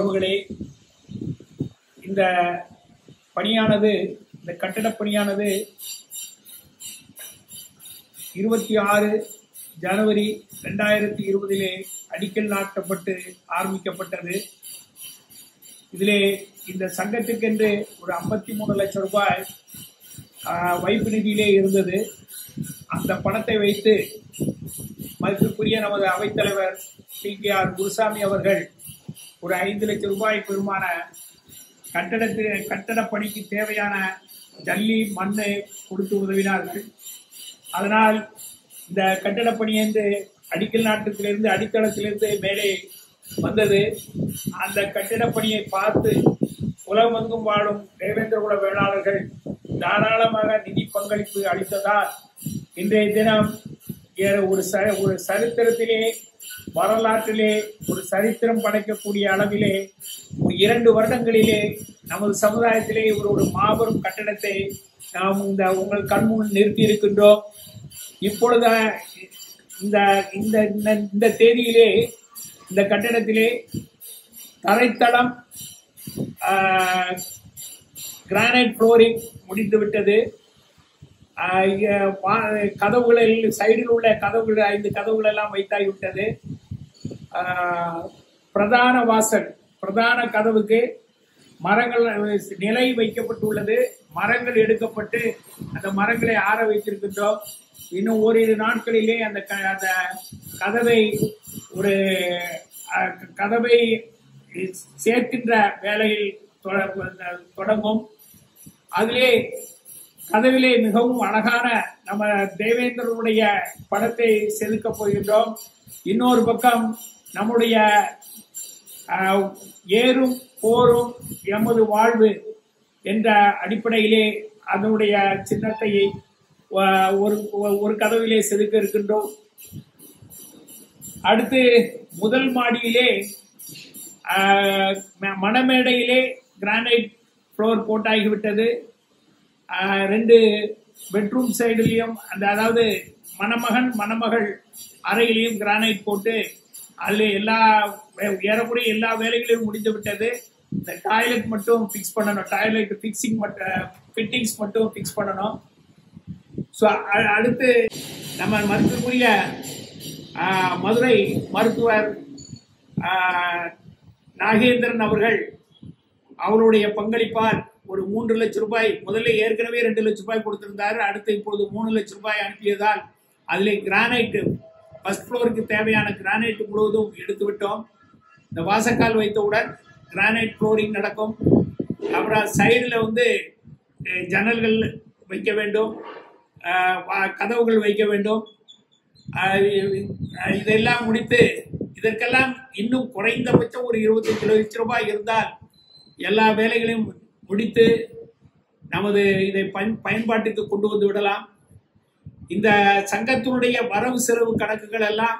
உறவுகளே இந்த பணியானது இந்த கட்டடப் பணியானது இருபத்தி ஆறு ஜனவரி ரெண்டாயிரத்தி இருபதிலே அடிக்கல் நாட்டப்பட்டு ஆரம்பிக்கப்பட்டது இதிலே இந்த சங்கத்திற்கென்று ஒரு ஐம்பத்தி மூணு லட்சம் ரூபாய் ஆஹ், வைப்பு நிதியிலே இருந்தது அந்த பணத்தை வைத்து மதிப்புக்குரிய நமது அவைத்தலைவர் டி கே ஆர் குருசாமி அவர்கள் ஒரு ஐந்து லட்சம் ரூபாய் பெருமான கட்டடத்து கட்டடப் பணிக்கு தேவையான ஜல்லி மண்ணை கொடுத்து உதவினார்கள் அதனால் இந்த கட்டடப் பணி என்று அடிக்கல் நாட்டத்திலிருந்து அடித்தளத்திலிருந்து மேலே வந்தது அந்த கட்டிடப் பணியை பார்த்து உலகமெங்கும் வாழும் தேவேந்திரகுல வேளாளர்கள் தாராளமாக நிதி பங்களிப்பு அளித்ததால் இன்றைய தினம் ஏ- ஒரு ச ஒரு சரித்திரத்திலே வரலாற்றிலே ஒரு சரித்திரம் படைக்கக்கூடிய அளவிலே ஒரு இரண்டு வருடங்களிலே நமது சமுதாயத்திலே ஒரு ஒரு மாபெரும் கட்டடத்தை நாம் இந்த உங்கள் கண்முன் நிறுத்தி இருக்கின்றோம் இப்பொழுது இந்த இந்த இந்த- இந்த தேதியிலே இந்த கட்டடத்திலே தரைத்தளம் கிரானைட் ஃப்ளோரிங் முடிந்து விட்டது ஆஹ் இங்க வா- கதவுகளில் சைடில் உள்ள கதவுகள் ஐந்து கதவுகள் எல்லாம் வைத்தாகிவிட்டது ஆஹ் பிரதான வாசல் பிரதான கதவுக்கு மரங்கள் நிலை வைக்கப்பட்டுள்ளது மரங்கள் எடுக்கப்பட்டு அந்த மரங்களை ஆற வைத்திருக்கின்றோம் இன்னும் ஓரிரு நாட்களிலே அந்த க- அந்த கதவை ஒரு அஹ், கதவை சேர்க்கின்ற வேலையில் தொட- தொடங்கும் அதிலே கதவிலே மிகவும் அழகான நம்ம தேவேந்திரனுடைய படத்தை செதுக்கப் போகின்றோம் இன்னொரு பக்கம் நம்முடைய ஆஹ், ஏறும் போரும் எமது வாழ்வு என்ற அடிப்படையிலே அதனுடைய சின்னத்தை ஆஹ், ஒரு ஒரு கதவிலே செதுக்க இருக்கின்றோம் அடுத்து முதல் மாடியிலே ஆஹ், ம- மணமேடையிலே கிரானைட் ஃப்ளோர் போட்டாகிவிட்டது ஆஹ், ரெண்டு பெட்ரூம் சைடுலையும் அந்த அதாவது மணமகன் மணமகள் அறையிலையும் கிரானைட் போட்டு அதில் எல்லா வே- ஏறக்குறைய எல்லா வேலைகளையும் முடிந்து விட்டது இந்த டாய்லெட் மட்டும் ஃபிக்ஸ் பண்ணணும் டாய்லெட் ஃபிக்ஸிங் மட்டும் ஃபிட்டிங்ஸ் மட்டும் ஃபிக்ஸ் பண்ணணும் ஸோ அடுத்து நம்ம மருத்துவக்குரிய ஆஹ், மதுரை மருத்துவர் ஆஹ், நாகேந்திரன் அவர்கள் அவருடைய பங்களிப்பால் ஒரு மூன்று லட்சம் ரூபாய் முதல்ல ஏற்கனவே ரெண்டு லட்சம் ரூபாய் கொடுத்திருந்தாரு அடுத்து இப்பொழுது மூணு லட்சம் ரூபாய் அனுப்பியதால் அதில் கிரானைட் ஃபர்ஸ்ட் ஃப்ளோருக்கு தேவையான கிரானைட் முழுவதும் எடுத்து விட்டோம் இந்த வாசக்கால் வைத்தவுடன் கிரானைட் ஃப்ளோரிங் நடக்கும் அப்புறம் சைடில் வந்து அஹ், ஜன்னல்கள் வைக்க வேண்டும் அஹ், வா- கதவுகள் வைக்க வேண்டும் அஹ், அஹ், இதெல்லாம் முடித்து இதற்கெல்லாம் இன்னும் குறைந்தபட்சம் ஒரு இருபத்தஞ்சு லட்சம் ரூபாய் இருந்தால் எல்லா வேலைகளையும் முடித்து நமது இதை பயன் பயன்பாட்டுக்கு கொண்டு வந்து விடலாம் இந்த சங்கத்தினுடைய வரவு செலவு கணக்குகள் எல்லாம்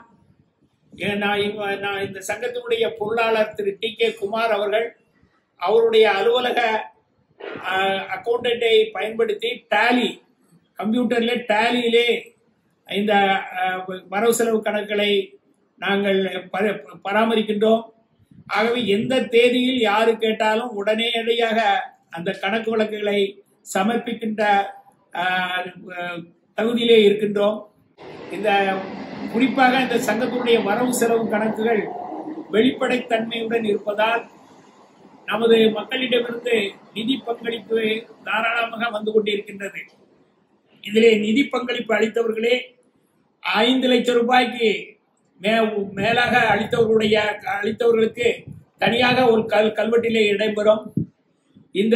ஏன் நான் இங்க- நான் இந்த சங்கத்தினுடைய பொருளாளர் திரு டி கே குமார் அவர்கள் அவருடைய அலுவலக அக்கௌண்டண்டை பயன்படுத்தி டேலி கம்ப்யூட்டர்ல டேலியிலே இந்த அஹ், வரவு செலவு கணக்குகளை நாங்கள் பர- பராமரிக்கின்றோம் ஆகவே எந்த தேதியில் யாரு கேட்டாலும் உடனடியாக அந்த கணக்கு வழக்குகளை சமர்ப்பிக்கின்ற ஆஹ், அஹ், தகுதியிலே இருக்கின்றோம் இந்த குறிப்பாக இந்த சங்கத்தினுடைய வரவு செலவு கணக்குகள் வெளிப்படைத்தன்மையுடன் இருப்பதால் நமது மக்களிடமிருந்து நிதி பங்களிப்பு தாராளமாக வந்து கொண்டிருக்கின்றது இதிலே நிதி பங்களிப்பு அளித்தவர்களே ஐந்து லட்சம் ரூபாய்க்கு மே மேலாக அளித்தவர்களுடைய அளித்தவர்களுக்கு தனியாக ஒரு கல் கல்வெட்டிலே இடம்பெறும் இந்த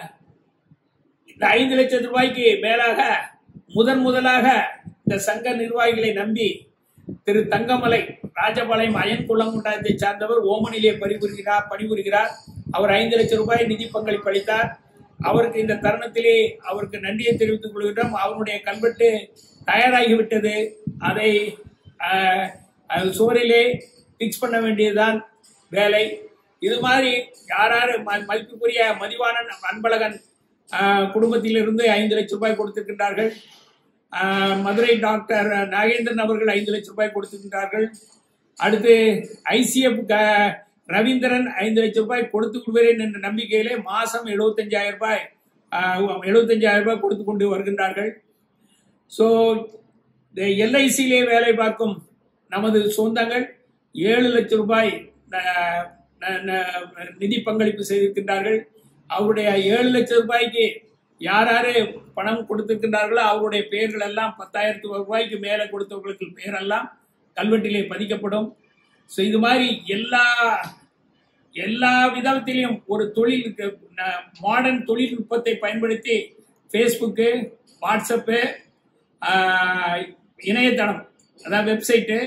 இந்த ஐந்து லட்சம் ரூபாய்க்கு மேலாக முதன் முதலாக இந்த சங்க நிர்வாகிகளை நம்பி திரு தங்கமலை ராஜபாளையம் அயன் குளங்குண்டாயத்தை சார்ந்தவர் ஓமனிலே பணிபுரிகிறார் பணிபுரிகிறார் அவர் ஐந்து லட்சம் ரூபாய் நிதி பங்களிப்பு அளித்தார் அவருக்கு இந்த தருணத்திலே அவருக்கு நன்றியை தெரிவித்துக் கொள்கின்றோம் அவருடைய கல்வெட்டு தயாராகிவிட்டது அதை ஆஹ், அது சுவரிலே பிக்ஸ் பண்ண வேண்டியதுதான் வேலை இது மாதிரி யாராரு ம- மதிப்புக்குரிய மதிவாணன் அன்பழகன் ஆஹ், குடும்பத்திலிருந்து ஐந்து லட்சம் ரூபாய் கொடுத்திருக்கின்றார்கள் ஆஹ், மதுரை டாக்டர் நாகேந்திரன் அவர்கள் ஐந்து லட்சம் ரூபாய் கொடுத்திருக்கின்றார்கள் அடுத்து ஐசிஎஃப் ரவீந்திரன் ஐந்து லட்சம் ரூபாய் கொடுத்து விடுவேன் என்ற நம்பிக்கையிலே மாசம் எழுபத்தஞ்சாயிரம் ரூபாய் எழுபத்தஞ்சாயிரம் ரூபாய் கொடுத்து கொண்டு வருகின்றார்கள் ஸோ எல்ஐசியிலே வேலை பார்க்கும் நமது சொந்தங்கள் ஏழு லட்சம் ரூபாய் ந- ந- ந- நிதி பங்களிப்பு செய்திருக்கின்றார்கள் அவருடைய ஏழு லட்சம் ரூபாய்க்கு யார் யாரு பணம் கொடுத்திருக்கின்றார்களோ அவருடைய பெயர்கள் எல்லாம் பத்தாயிரத்து ரூபாய்க்கு மேலே கொடுத்தவர்களுக்கு பெயரெல்லாம் கல்வெட்டிலே பதிக்கப்படும் ஸோ இது மாதிரி எல்லா எல்லா விதத்திலையும் ஒரு தொழில் மாடர்ன் தொழில்நுட்பத்தை பயன்படுத்தி ஃபேஸ்புக்கு வாட்ஸ்அப்பு ஆஹ், இணையதளம் அதாவது வெப்சைட்டு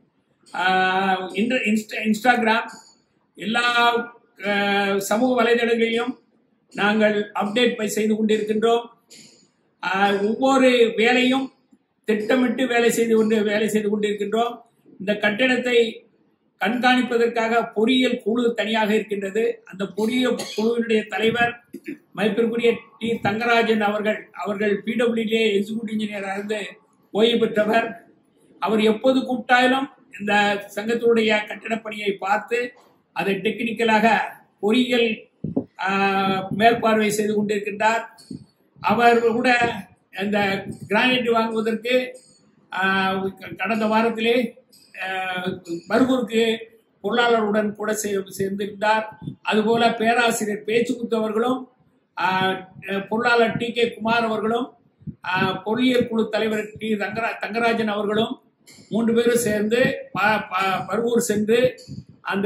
ஆஹ், இன்ட- இன்ஸ்டா இன்ஸ்டாகிராம் எல்லா ஆஹ், சமூக வலைதளங்களிலும் நாங்கள் அப்டேட் பை செய்து கொண்டிருக்கின்றோம் ஆஹ், ஒவ்வொரு வேலையும் திட்டமிட்டு வேலை செய்து கொண்டு வேலை செய்து கொண்டிருக்கின்றோம் இந்த கட்டிடத்தை கண்காணிப்பதற்காக பொறியியல் குழு தனியாக இருக்கின்றது அந்த பொறியியல் குழுவினுடைய தலைவர் மதிப்பிற்குரிய டி தங்கராஜன் அவர்கள் அவர்கள் பிடபிள்யூடிஏ எக்ஸிக்யூட்டிவ் இன்ஜினியராக இருந்து ஓய்வு பெற்றவர் அவர் எப்போது கூப்பிட்டாலும் இந்த சங்கத்தினுடைய கட்டிடப் பணியை பார்த்து அதை டெக்னிக்கலாக பொறியியல் ஆஹ், மேற்பார்வை செய்து கொண்டிருக்கின்றார் அவர் கூட அந்த கிரானைட் வாங்குவதற்கு ஆஹ், கடந்த வாரத்திலே ஆஹ், பர்கூருக்கு பொருளாளருடன் கூட சே- சேர்ந்திருந்தார் அதுபோல பேராசிரியர் பேச்சுக்குத்து அவர்களும் ஆஹ், பொருளாளர் டி கே குமார் அவர்களும் ஆஹ், பொறியியல் குழு தலைவர் டி தங்கரா தங்கராஜன் அவர்களும் மூன்று பேரும் சேர்ந்து ப- ப- பர்கூர் சென்று அந்த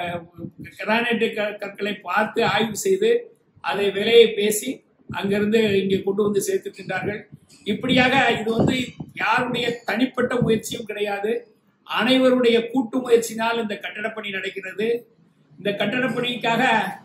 கிரானைட் க- கற்களை பார்த்து ஆய்வு செய்து அதை விலையை பேசி அங்கிருந்து இங்கே கொண்டு வந்து சேர்த்திருக்கின்றார்கள் இப்படியாக இது வந்து யாருடைய தனிப்பட்ட முயற்சியும் கிடையாது அனைவருடைய கூட்டு முயற்சினால் இந்த கட்டடப்பணி நடக்கிறது இந்த கட்டடப்பணிக்காக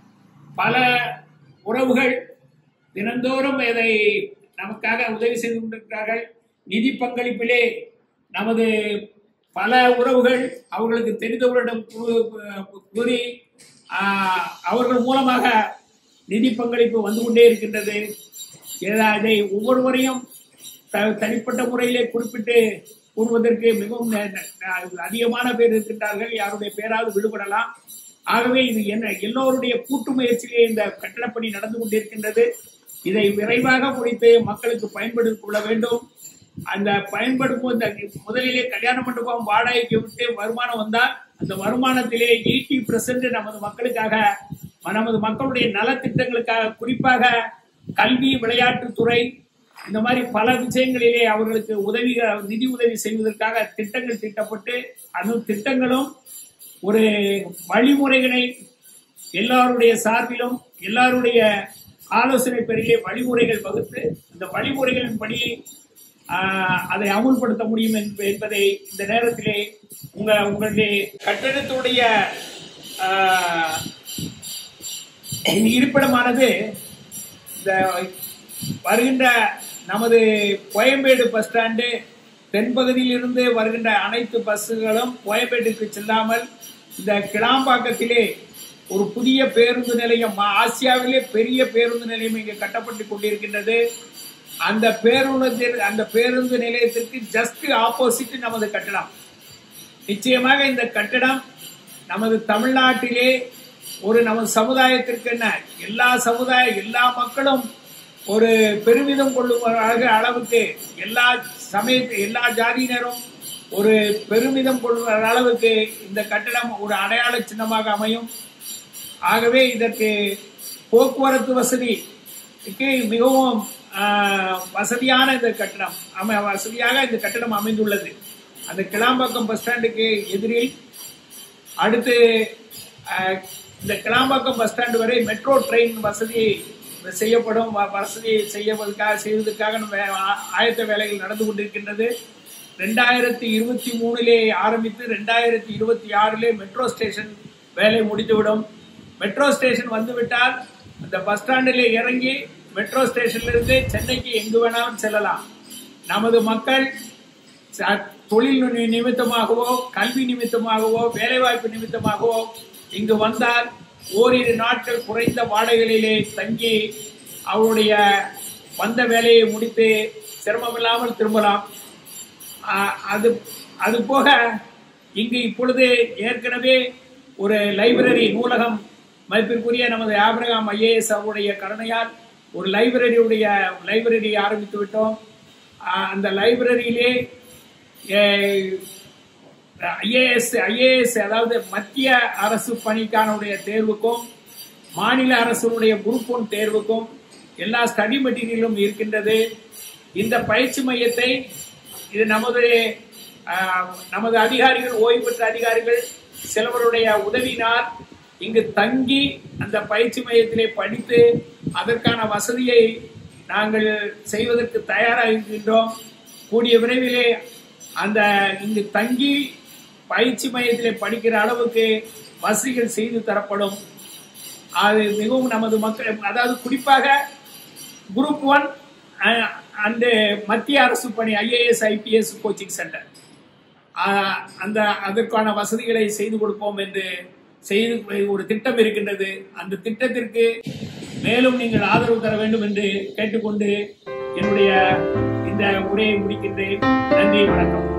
பல உறவுகள் தினந்தோறும் இதை நமக்காக உதவி செய்து கொண்டிருக்கிறார்கள் நிதி பங்களிப்பிலே நமது பல உறவுகள் அவர்களுக்கு தெரிந்தவர்களிடம் கூ- கூறி ஆஹ், அவர்கள் மூலமாக நிதி பங்களிப்பு வந்து கொண்டே இருக்கின்றது ஏதா இதை ஒவ்வொருவரையும் த- தனிப்பட்ட முறையிலே குறிப்பிட்டு கூறுவதற்கு மிகவும் ந- ந- அதிகமான பேர் இருக்கின்றார்கள் யாருடைய பேராவது விடுபடலாம் ஆகவே இது என்ன எல்லோருடைய கூட்டு முயற்சியிலே இந்த கட்டடப்பணி நடந்து கொண்டிருக்கின்றது இதை விரைவாக முடித்து மக்களுக்கு பயன்படுத்திக் கொள்ள வேண்டும் அந்த பயன்படுத்தும் போது அந்த முதலிலே கல்யாண மண்டபம் வாடகைக்கு விட்டு வருமானம் வந்தால் அந்த வருமானத்திலே எயிட்டி பெர்சன்ட் நமது மக்களுக்காக நமது மக்களுடைய நலத்திட்டங்களுக்காக குறிப்பாக கல்வி விளையாட்டுத்துறை இந்த மாதிரி பல விஷயங்களிலே அவர்களுக்கு உதவி நிதி உதவி செய்வதற்காக திட்டங்கள் தீட்டப்பட்டு அந்த திட்டங்களும் ஒரு வழிமுறைகளை எல்லாருடைய சார்பிலும் எல்லாருடைய ஆலோசனை பெரிய வழிமுறைகள் வகுத்து அந்த வழிமுறைகளின் படி ஆஹ், அதை அமுல்படுத்த முடியும் என்ப- என்பதை இந்த நேரத்திலே உங்க உங்களுடைய கட்டடத்துடைய ஆஹ், இருப்பிடமானது இந்த வருகின்ற நமது கோயம்பேடு பஸ் ஸ்டாண்டு தென்பகுதியில் இருந்து வருகின்ற அனைத்து பஸ்ஸுகளும் கோயம்பேட்டுக்கு செல்லாமல் இந்த கிளாம்பாக்கத்திலே ஒரு புதிய பேருந்து நிலையம் ஆ- ஆசியாவிலே பெரிய பேருந்து நிலையம் இங்கே கட்டப்பட்டு கொண்டிருக்கின்றது அந்த பேருந்து அந்த பேருந்து நிலையத்திற்கு ஜஸ்ட் ஆப்போசிட் நமது கட்டடம் நிச்சயமாக இந்த கட்டடம் நமது தமிழ்நாட்டிலே ஒரு நமது சமுதாயத்திற்கு என்ன எல்லா சமுதாய எல்லா மக்களும் ஒரு பெருமிதம் கொள்ளும் அளவுக்கு எல்லா சமய எல்லா ஜாதியினரும் ஒரு பெருமிதம் கொள்ளும் அளவுக்கு இந்த கட்டடம் ஒரு அடையாள சின்னமாக அமையும் ஆகவே இதற்கு போக்குவரத்து வசதிக்கு மிகவும் ஆஹ், வசதியான இந்த கட்டடம் அமை வசதியாக இந்த கட்டடம் அமைந்துள்ளது அந்த கிளாம்பாக்கம் பஸ் ஸ்டாண்டுக்கு எதிரில் அடுத்து அஹ், இந்த கிளாம்பாக்கம் பஸ் ஸ்டாண்டு வரை மெட்ரோ ட்ரெயின் வசதி செய்யப்படும் வ- வசதி செய்வதற்காக செய்வதற்காக நம்ம ஆ- ஆயத்த வேலைகள் நடந்து கொண்டிருக்கின்றது ரெண்டாயிரத்தி இருபத்தி மூணிலே ஆரம்பித்து ரெண்டாயிரத்தி இருபத்தி ஆறிலே மெட்ரோ ஸ்டேஷன் வேலை முடித்துவிடும் மெட்ரோ ஸ்டேஷன் வந்துவிட்டால் அந்த பஸ் ஸ்டாண்டிலே இறங்கி மெட்ரோ ஸ்டேஷன்ல இருந்து சென்னைக்கு எங்கு வேணாலும் செல்லலாம் நமது மக்கள் ச- தொழில் நி- நிமித்தமாகவோ கல்வி நிமித்தமாகவோ வேலைவாய்ப்பு நிமித்தமாகவோ இங்கு வந்தால் ஓரிரு நாட்கள் குறைந்த வாடகைகளிலே தங்கி அவருடைய வந்த வேலையை முடித்து சிரமமில்லாமல் திரும்பலாம் ஆ, அது அது போக இங்கு இப்பொழுது ஏற்கனவே ஒரு லைப்ரரி நூலகம் மதிப்பிற்குரிய நமது ஆபிரகாம் ஐஏஎஸ் அவருடைய கருணையால் ஒரு லைப்ரரியுடைய லைப்ரரி ஆரம்பித்து விட்டோம் ஆஹ் அந்த லைப்ரரியிலே ஐஏஎஸ் ஐஏஎஸ் அதாவது மத்திய அரசு பணிக்கான உடைய தேர்வுக்கும் மாநில அரசுடைய குரூப் ஒன் தேர்வுக்கும் எல்லா ஸ்டடி மெட்டீரியலும் இருக்கின்றது இந்த பயிற்சி மையத்தை இது நமது ஆஹ், நமது அதிகாரிகள் ஓய்வு பெற்ற அதிகாரிகள் சிலவருடைய உதவினால் இங்கு தங்கி அந்த பயிற்சி மையத்திலே படித்து அதற்கான வசதியை நாங்கள் செய்வதற்கு தயாராக இருக்கின்றோம் கூடிய விரைவிலே அந்த இங்கு தங்கி பயிற்சி மையத்திலே படிக்கிற அளவுக்கு வசதிகள் செய்து தரப்படும் அது மிகவும் நமது மக்கள் அதாவது குறிப்பாக குரூப் ஒன் அண்டு மத்திய அரசு பணி ஐஏஎஸ் ஐபிஎஸ் கோச்சிங் சென்டர் அந்த அதற்கான வசதிகளை செய்து கொடுப்போம் என்று செய்து ஒரு திட்டம் இருக்கின்றது அந்த திட்டத்திற்கு மேலும் நீங்கள் ஆதரவு தர வேண்டும் என்று கேட்டுக்கொண்டு என்னுடைய இந்த உரையை முடிக்கின்றேன் நன்றி வணக்கம்